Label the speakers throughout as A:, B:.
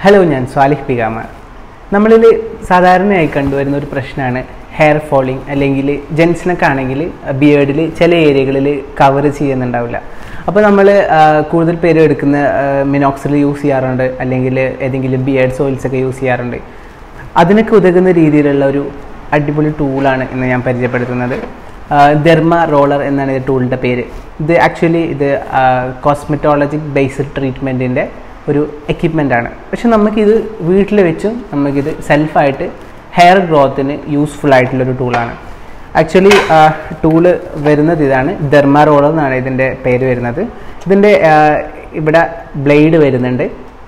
A: hello ഞാൻ സ്വാലിഹ് പിഗാമ നമ്മളിൽ സാധാരണയായി കണ്ടുവരുന്ന ഒരു പ്രശ്നമാണ് ഹെയർ ഫോളിങ് അല്ലെങ്കിൽ ജെൻസിനൊക്കെ ആണെങ്കിൽ ബിയേർഡിൽ ചില ഏരിയകളിൽ കവർ ചെയ്യുന്നുണ്ടാവില്ല അപ്പോൾ നമ്മൾ കൂടുതൽ പേര് എടുക്കുന്ന മിനോക്സിൽ യൂസ് ചെയ്യാറുണ്ട് അല്ലെങ്കിൽ ഏതെങ്കിലും ബിയേർഡ്സ് ഓയിൽസ് ഒക്കെ യൂസ് ചെയ്യാറുണ്ട് അതിനൊക്കെ ഉതകുന്ന രീതിയിലുള്ള ഒരു അടിപൊളി ടൂളാണ് ഇന്ന് ഞാൻ പരിചയപ്പെടുത്തുന്നത് ദെർമ റോളർ എന്നാണ് ഈ ടൂളിൻ്റെ പേര് ഇത് ആക്ച്വലി ഇത് കോസ്മെറ്റോളജിക് ബേസ്ഡ് ട്രീറ്റ്മെൻറ്റിൻ്റെ ഒരു എക്യുപ്മെൻ്റ് ആണ് പക്ഷെ നമുക്കിത് വീട്ടിൽ വെച്ചും നമുക്കിത് സെൽഫായിട്ട് ഹെയർ ഗ്രോത്തിന് യൂസ്ഫുൾ ആയിട്ടുള്ളൊരു ടൂളാണ് ആക്ച്വലി ടൂള് വരുന്നത് ഇതാണ് ദെർമ റോളർ എന്നാണ് ഇതിൻ്റെ പേര് വരുന്നത് ഇതിൻ്റെ ഇവിടെ ബ്ലേഡ് വരുന്നുണ്ട്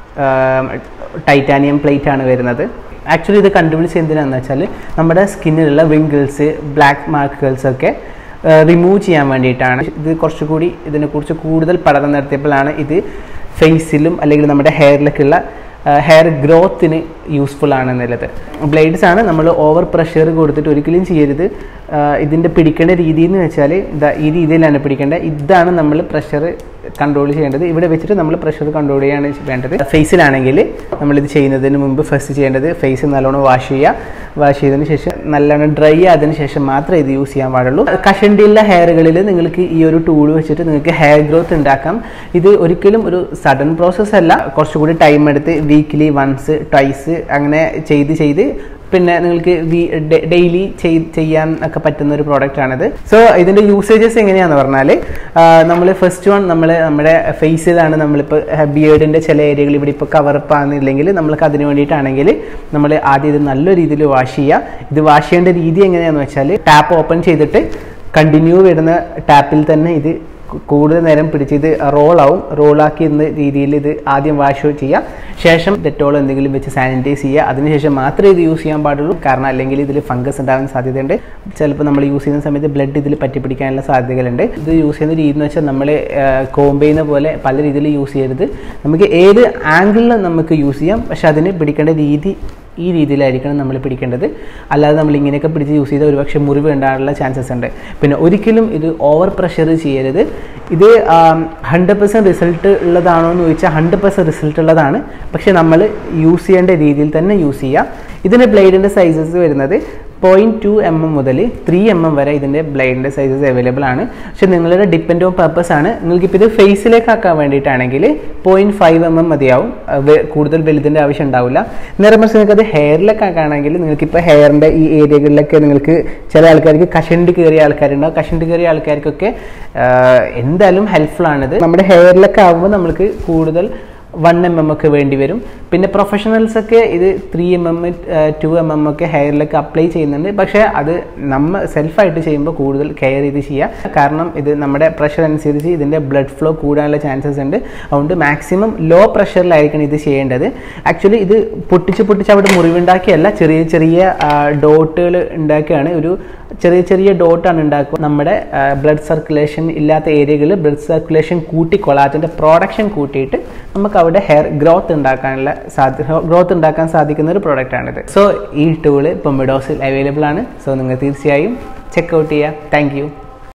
A: ടൈറ്റാനിയം പ്ലേറ്റ് ആണ് വരുന്നത് ആക്ച്വലി ഇത് കണ്ടുപിടിച്ച് എന്തിനാന്ന് വെച്ചാൽ നമ്മുടെ സ്കിന്നിലുള്ള വിങ്കിൾസ് ബ്ലാക്ക് മാർക്കുകൾസ് ഒക്കെ റിമൂവ് ചെയ്യാൻ വേണ്ടിയിട്ടാണ് ഇത് കുറച്ചുകൂടി ഇതിനെക്കുറിച്ച് കൂടുതൽ പഠനം നടത്തിയപ്പോഴാണ് ഇത് ഫേസിലും അല്ലെങ്കിൽ നമ്മുടെ ഹെയറിലേക്കുള്ള ഹെയർ ഗ്രോത്തിന് യൂസ്ഫുൾ ആണെന്നുള്ളത് ബ്ലേഡ്സ് ആണ് നമ്മൾ ഓവർ പ്രഷർ കൊടുത്തിട്ട് ഒരിക്കലും ചെയ്യരുത് ഇതിൻ്റെ പിടിക്കേണ്ട രീതി എന്ന് വെച്ചാൽ ഇതാ ഈ രീതിയിലാണ് പിടിക്കേണ്ടത് ഇതാണ് നമ്മൾ പ്രഷർ കൺട്രോൾ ചെയ്യേണ്ടത് ഇവിടെ വെച്ചിട്ട് നമ്മൾ പ്രഷർ കൺട്രോൾ ചെയ്യാണ് വേണ്ടത് ഫേസിലാണെങ്കിൽ നമ്മളിത് ചെയ്യുന്നതിന് മുമ്പ് ഫസ്റ്റ് ചെയ്യേണ്ടത് ഫേസ് നല്ലോണം വാഷ് ചെയ്യുക വാഷ് ചെയ്തതിന് ശേഷം നല്ലോണം ഡ്രൈ ആയതിനു ശേഷം മാത്രമേ ഇത് യൂസ് ചെയ്യാൻ പാടുള്ളൂ കഷണ്ടിയുള്ള ഹെയറുകളിൽ നിങ്ങൾക്ക് ഈ ഒരു ടൂൾ വെച്ചിട്ട് നിങ്ങൾക്ക് ഹെയർ ഗ്രോത്ത് ഉണ്ടാക്കാം ഇത് ഒരിക്കലും ഒരു സഡൻ പ്രോസസ്സ് അല്ല കുറച്ചുകൂടി ടൈം എടുത്ത് വീക്ക്ലി വൺസ് ട്വൈസ് അങ്ങനെ ചെയ്ത് ചെയ്ത് പിന്നെ നിങ്ങൾക്ക് ഡെയിലി ചെയ്യാൻ ഒക്കെ പറ്റുന്ന ഒരു പ്രോഡക്റ്റ് ആണിത് സോ ഇതിൻ്റെ യൂസേജസ് എങ്ങനെയാന്ന് പറഞ്ഞാൽ നമ്മൾ ഫസ്റ്റ് വൺ നമ്മൾ നമ്മുടെ ഫേസിലാണ് നമ്മളിപ്പോൾ ബിയേർഡിൻ്റെ ചില ഏരിയകൾ ഇവിടെ ഇപ്പോൾ കവറപ്പ് ആകുന്നില്ലെങ്കിൽ നമ്മൾക്ക് അതിന് വേണ്ടിയിട്ടാണെങ്കിൽ നമ്മൾ ആദ്യം ഇത് നല്ല രീതിയിൽ വാഷ് ചെയ്യുക ഇത് വാഷ് ചെയ്യേണ്ട രീതി എങ്ങനെയാണെന്ന് വെച്ചാൽ ടാപ്പ് ഓപ്പൺ ചെയ്തിട്ട് കണ്ടിന്യൂ വരുന്ന ടാപ്പിൽ തന്നെ ഇത് കൂടുതൽ നേരം പിടിച്ച് ഇത് റോളാവും റോളാക്കി എന്ന രീതിയിൽ ഇത് ആദ്യം വാഷ് ചെയ്യുക ശേഷം ഡെറ്റോൾ എന്തെങ്കിലും വെച്ച് സാനിറ്റൈസ് ചെയ്യുക അതിനുശേഷം മാത്രമേ ഇത് യൂസ് ചെയ്യാൻ പാടുള്ളൂ കാരണം അല്ലെങ്കിൽ ഇതിൽ ഫംഗസ് ഉണ്ടാകാൻ സാധ്യതയുണ്ട് ചിലപ്പോൾ നമ്മൾ യൂസ് ചെയ്യുന്ന സമയത്ത് ബ്ലഡ് ഇതിൽ പറ്റിപ്പിടിക്കാനുള്ള സാധ്യതകളുണ്ട് ഇത് യൂസ് ചെയ്യുന്ന രീതി എന്ന് വെച്ചാൽ നമ്മൾ കോമ്പ് ചെയ്യുന്ന പോലെ പല രീതിയിൽ യൂസ് ചെയ്യരുത് നമുക്ക് ഏത് ആംഗിളിൽ നമുക്ക് യൂസ് ചെയ്യാം പക്ഷെ അതിന് പിടിക്കേണ്ട രീതി ഈ രീതിയിലായിരിക്കണം നമ്മൾ പിടിക്കേണ്ടത് അല്ലാതെ നമ്മൾ ഇങ്ങനെയൊക്കെ പിടിച്ച് യൂസ് ചെയ്താൽ ഒരുപക്ഷെ മുറിവ് ഉണ്ടാകാനുള്ള ചാൻസസ് ഉണ്ട് പിന്നെ ഒരിക്കലും ഇത് ഓവർ പ്രഷർ ചെയ്യരുത് ഇത് ഹൺഡ്രഡ് പെർസെൻറ്റ് റിസൾട്ട് ഉള്ളതാണോ എന്ന് ചോദിച്ചാൽ ഹൺഡ്രഡ് പെർസെൻറ്റ് റിസൾട്ട് ഉള്ളതാണ് പക്ഷേ നമ്മൾ യൂസ് ചെയ്യേണ്ട രീതിയിൽ തന്നെ യൂസ് ചെയ്യുക ഇതിൻ്റെ ബ്ലേഡിൻ്റെ സൈസസ് വരുന്നത് പോയിൻറ്റ് ടു എം എം മുതൽ ത്രീ എം എം വരെ ഇതിൻ്റെ ബ്ലേഡിൻ്റെ സൈസസ് അവൈലബിൾ ആണ് പക്ഷെ നിങ്ങളുടെ ഡിപ്പെൻഡ് ഓൺ പർപ്പസ് ആണ് നിങ്ങൾക്കിപ്പോൾ ഇത് ഫേസിലേക്ക് ആക്കാൻ വേണ്ടിയിട്ടാണെങ്കിൽ പോയിൻറ്റ് ഫൈവ് എം എം മതിയാവും കൂടുതൽ വലുതിൻ്റെ ആവശ്യം ഉണ്ടാവില്ല നേരെ മറിച്ച് നിങ്ങൾക്ക് അത് ഹെയറിലൊക്കെ ആക്കുകയാണെങ്കിൽ നിങ്ങൾക്കിപ്പോൾ ഹെയറിൻ്റെ ഈ ഏരിയകളിലൊക്കെ നിങ്ങൾക്ക് ചില ആൾക്കാർക്ക് കഷണ്ടി കയറിയ ആൾക്കാരുണ്ടാവും കഷണ്ടി കയറിയ ആൾക്കാർക്കൊക്കെ എന്തായാലും ഹെൽപ്ഫുൾ ആണിത് നമ്മുടെ ഹെയറിലൊക്കെ ആകുമ്പോൾ നമ്മൾക്ക് കൂടുതൽ വൺ എം എം ഒക്കെ വേണ്ടി വരും പിന്നെ പ്രൊഫഷണൽസ് ഒക്കെ ഇത് three M M two M M ഒക്കെ ഹെയറിലൊക്കെ അപ്ലൈ ചെയ്യുന്നുണ്ട് പക്ഷേ അത് നമ്മൾ സെൽഫായിട്ട് ചെയ്യുമ്പോൾ കൂടുതൽ കെയർ ചെയ്ത് ചെയ്യുക കാരണം ഇത് നമ്മുടെ പ്രഷർ അനുസരിച്ച് ഇതിൻ്റെ ബ്ലഡ് ഫ്ലോ കൂടാനുള്ള ചാൻസസ് ഉണ്ട് അതുകൊണ്ട് മാക്സിമം ലോ പ്രഷറിലായിരിക്കണം ഇത് ചെയ്യേണ്ടത് ആക്ച്വലി ഇത് പൊട്ടിച്ച് പൊട്ടിച്ച് അവിടെ മുറിവുണ്ടാക്കിയല്ല ചെറിയ ചെറിയ ഡോട്ടുകൾ ഉണ്ടാക്കുകയാണ് ഒരു ചെറിയ ചെറിയ ഡോട്ടാണ് ഉണ്ടാക്കുക നമ്മുടെ ബ്ലഡ് സർക്കുലേഷൻ ഇല്ലാത്ത ഏരിയകളിൽ ബ്ലഡ് സർക്കുലേഷൻ കൂട്ടി കൊളാറ്റിൻ്റെ പ്രോഡക്ഷൻ കൂട്ടിയിട്ട് നമുക്ക് അവിടെ ഹെയർ ഗ്രോത്ത് ഉണ്ടാക്കാനുള്ള സാധ്യ ഗ്രോത്ത് ഉണ്ടാക്കാൻ സാധിക്കുന്ന ഒരു പ്രോഡക്റ്റാണിത് സോ ഈ ടൂള് ഇപ്പോൾ മിഡോസിൽ അവൈലബിൾ ആണ് സോ നിങ്ങൾ തീർച്ചയായും ചെക്ക് ഔട്ട് ചെയ്യുക താങ്ക്